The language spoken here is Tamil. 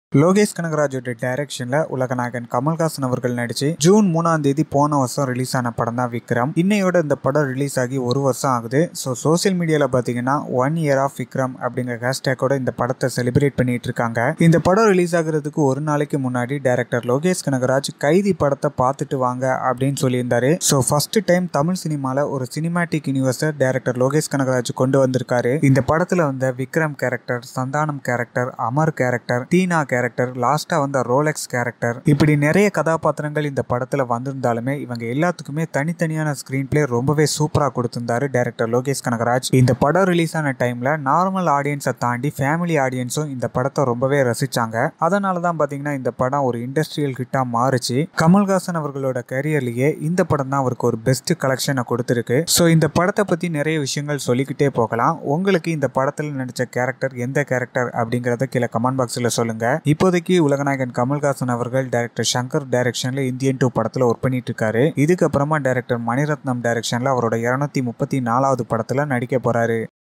லோகேஷ் கனகராஜோட டைரக்ஷன்ல உலகநாயகன் கமல்ஹாசன் அவர்கள் நடிச்சு ஜூன் மூணாம் தேதி போன வருஷம் ரிலீஸ் ஆன படம் தான் விக்ரம் இன்னையோட இந்த படம் ரிலீஸ் ஆகி ஒரு வருஷம் ஆகுது ஸோ சோசியல் மீடியால பாத்தீங்கன்னா ஒன் இயர் ஆஃப் விக்ரம் அப்படிங்கிற ஹேஷ்டேக்கோட இந்த படத்தை செலிப்ரேட் பண்ணிட்டு இருக்காங்க இந்த படம் ரிலீஸ் ஆகுறதுக்கு ஒரு நாளைக்கு முன்னாடி டைரக்டர் லோகேஷ் கனகராஜ் கைதி படத்தை பார்த்துட்டு வாங்க அப்படின்னு சொல்லியிருந்தாரு ஸோ ஃபர்ஸ்ட் டைம் தமிழ் சினிமால ஒரு சினிமாட்டிக் யூனிவர்ஸை டைரக்டர் லோகேஷ் கனகராஜ் கொண்டு வந்திருக்காரு இந்த படத்துல வந்த Vikram character Santhanam character Amar character Tina character லாஸ்டா வந்த ரோலெக்ஸ் கேரக்டர் இப்படி நிறைய கதாபாத்திரங்கள் இந்த படத்துல வந்திருந்தாலுமே இவங்க எல்லாத்துக்குமே தனித்தனியான ஸ்கிரீன் பிளே ரொம்பவே சூப்பரா கொடுத்திருந்தாரு டைரக்டர் லோகேஷ் கனகராஜ் இந்த படம் ரிலீஸ் ஆன டைம்ல நார்மல் ஆடியன்ஸை தாண்டி ஃபேமிலி ஆடியன்ஸும் இந்த படத்தை ரொம்பவே ரசிச்சாங்க அதனால தான் பாத்தீங்கன்னா இந்த படம் ஒரு இண்டஸ்ட்ரியல் ஹிட்டா மாறுச்சு கமல்ஹாசன் அவர்களோட கரியர்லயே இந்த படம் தான் அவருக்கு ஒரு பெஸ்ட் கலெக்ஷனை கொடுத்துருக்கு ஸோ இந்த படத்தை பத்தி நிறைய விஷயங்கள் சொல்லிக்கிட்டே போகலாம் உங்களுக்கு இந்த படத்துல நடிச்ச கேரக்டர் எந்த கேரக்டர் அப்படிங்கறத கீழே கமெண்ட் பாக்ஸ்ல சொல்லுங்க இப்போதைக்கு உலகநாயகன் கமல்ஹாசன் அவர்கள் டைரக்டர் சங்கர் டைரக்ஷன்ல இந்தியன் டூ படத்துல ஒர்க் பண்ணிட்டு இருக்காரு இதுக்கப்புறமா டைரக்டர் மணிரத்னம் டைரக்ஷன்ல அவரோட இருநூத்தி முப்பத்தி நாலாவது படத்துல நடிக்க போறாரு